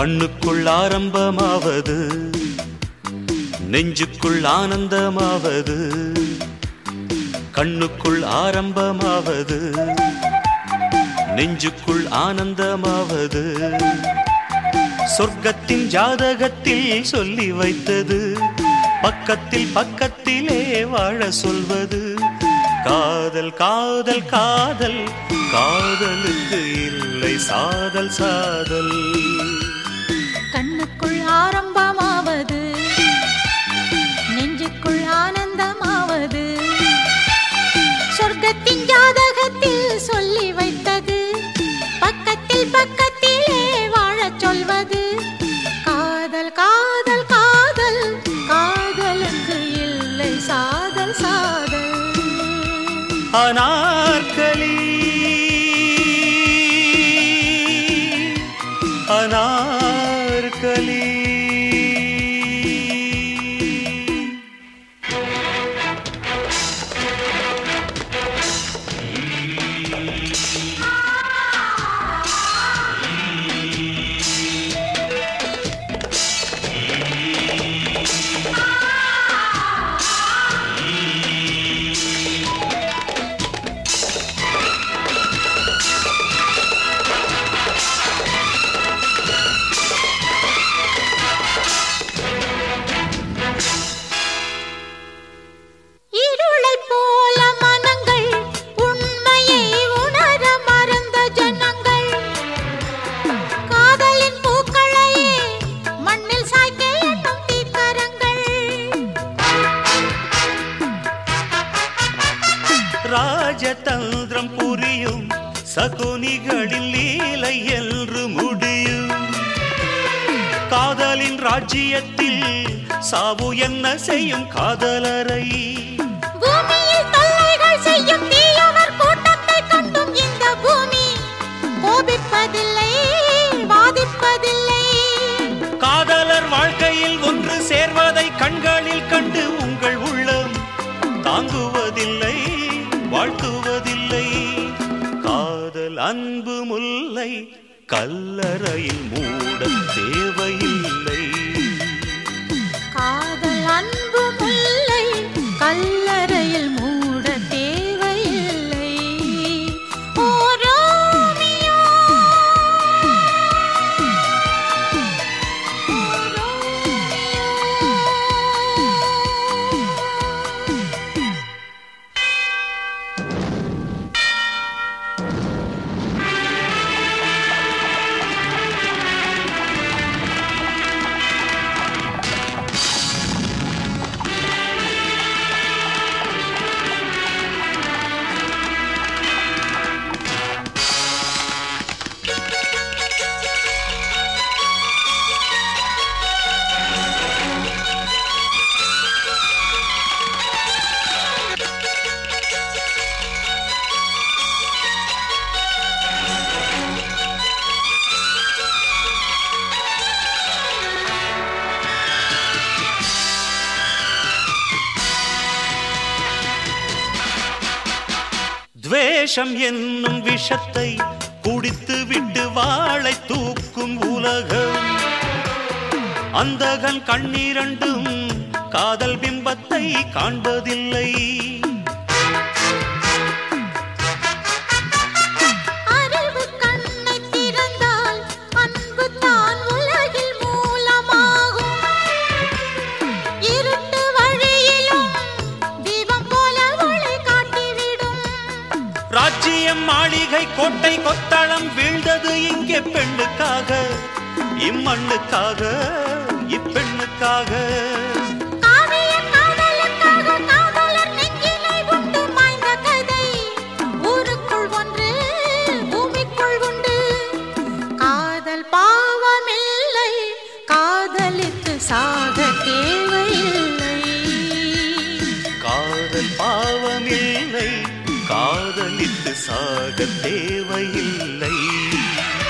கண்ணுக்குள் ஆரம்பமாவது நெஞ்சுக்குள் ஆனந்தமாவது கண்ணுக்குள் ஆரம்பமாவது நெஞ்சுக்குள் ஆனந்தமாவது சொர்க்கத்தின் ஜாதகத்தில் சொல்லி வைத்தது பக்கத்தில் பக்கத்திலே வாழ சொல்வது காதல் காதல் காதல் காதலுக்கு இல்லை சாதல் சாதல் கண்ணுக்குள் ஆரம்பமாவது நெஞ்சுக்குள் ஆனந்தமாவது சொர்க்கத்தின் ஜாதகத்தில் சொல்லி வைத்தது பக்கத்தில் பக்கத்திலே வாழச் சொல்வது காதல் காதல் காதல் காதலுக்கு இல்லை சாதல் சாதல் அனார்கலி அனார்கலி இருளைப் போல மனங்கள் உண்மையை உணர மறந்த ஜனங்கள் காதலின் பூக்களையே மண்ணில் சாய்க்க எண்ணும் தீக்கரங்கள் ராஜதந்திரம் புரியும் சகுனிகளில் லீலை என்று முடியும் காதலின் ராஜ்யத்தில் சாவு என்ன செய்யும் காதலரை பூமியில் தொல்லைகள் செய்யும் தீயவர் கூட்டத்தை கண்டும் இந்த பூமி கோபிப்பதில்லை வாதிப்பதில்லை காதலர் வாழ்க்கையில் ஒன்று சேர்வதை கண்களில் கண்டு உங்கள் உள்ளம் தாங்குவதில்லை வாழ்த்துவதில்லை காதல் அன்பு முல்லை கல்லறையில் மூட தேவையில்லை காதல் அன்பு முல்லை கல்லறையில் மூட தேவையில்லை ஓ ரோமியோ ஓ ரோமியோ துவேஷம் என்னும் விஷத்தை குடித்து விட்டு வாளை தூக்கும் உலகம் அந்தகன் கண்ணீரண்டும் காதல் பிம்பத்தை காண்பதில்லை அறிவு கண்ணை திறந்தால் அன்பு தான் உலகில் மூலமாகும் இருட்டு வழியிலும் தீபம் போல ஒளி காட்டிவிடும் ராஜ்யம் மாளிகை கோட்டை கொத்தளம் வீழ்ந்தது இங்கே பெண்ணுக்காக இம்மண்ணுக்காக இப்பெண்ணுக்காக காவிய காதலுக்காக காதலர் நெஞ்சிலை உண்டு மாய்ந்த கதை ஊருக்குள் ஒன்று பூமிக்குள் உண்டு காதல் பாவமில்லை காதலித்து சாக தேவையில்லை காதல் பாவமில்லை காதலித்து சாக தேவையில்லை